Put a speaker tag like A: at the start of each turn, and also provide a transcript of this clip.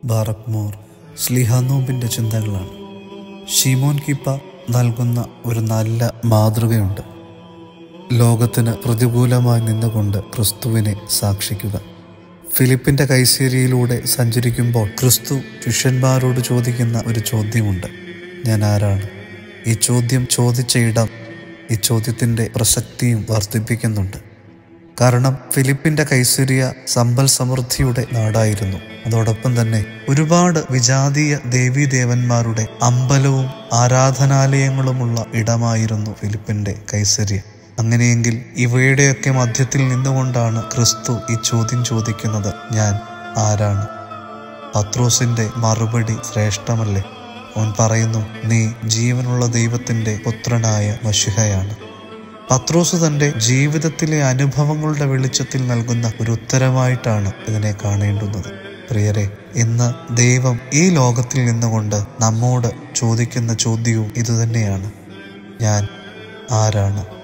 A: ബാറക്മോർ സ്ലിഹാനോബിൻ്റെ ചിന്തകളാണ് ഷിമോൻ കിപ്പ നൽകുന്ന ഒരു നല്ല മാതൃകയുണ്ട് ലോകത്തിന് പ്രതികൂലമായി നിന്നുകൊണ്ട് ക്രിസ്തുവിനെ സാക്ഷിക്കുക ഫിലിപ്പിന്റെ കൈസേരിയിലൂടെ സഞ്ചരിക്കുമ്പോൾ ക്രിസ്തു ശിഷ്യന്മാരോട് ചോദിക്കുന്ന ഒരു ചോദ്യമുണ്ട് ഞാൻ ആരാണ് ഈ ചോദ്യം ചോദിച്ച ഇടം ഈ ചോദ്യത്തിൻ്റെ പ്രസക്തിയും വർദ്ധിപ്പിക്കുന്നുണ്ട് കാരണം ഫിലിപ്പിന്റെ കൈസരിയ സമ്പൽ സമൃദ്ധിയുടെ നാടായിരുന്നു അതോടൊപ്പം തന്നെ ഒരുപാട് വിജാതീയ ദേവീദേവന്മാരുടെ അമ്പലവും ആരാധനാലയങ്ങളുമുള്ള ഇടമായിരുന്നു ഫിലിപ്പിന്റെ കൈസരിയ അങ്ങനെയെങ്കിൽ ഇവയുടെയൊക്കെ മധ്യത്തിൽ നിന്നുകൊണ്ടാണ് ക്രിസ്തു ഈ ചോദ്യം ചോദിക്കുന്നത് ഞാൻ ആരാണ് പത്രോസിന്റെ മറുപടി ശ്രേഷ്ഠമല്ലേ അവൻ പറയുന്നു നീ ജീവനുള്ള ദൈവത്തിന്റെ പുത്രനായ മഷിഹയാണ് പത്രോസ് തന്റെ ജീവിതത്തിലെ അനുഭവങ്ങളുടെ വെളിച്ചത്തിൽ നൽകുന്ന ഒരു ഉത്തരമായിട്ടാണ് ഇതിനെ കാണേണ്ടുന്നത് പ്രിയരെ ഇന്ന് ദൈവം ഈ ലോകത്തിൽ നിന്നുകൊണ്ട് നമ്മോട് ചോദിക്കുന്ന ചോദ്യവും ഇതുതന്നെയാണ് ഞാൻ ആരാണ്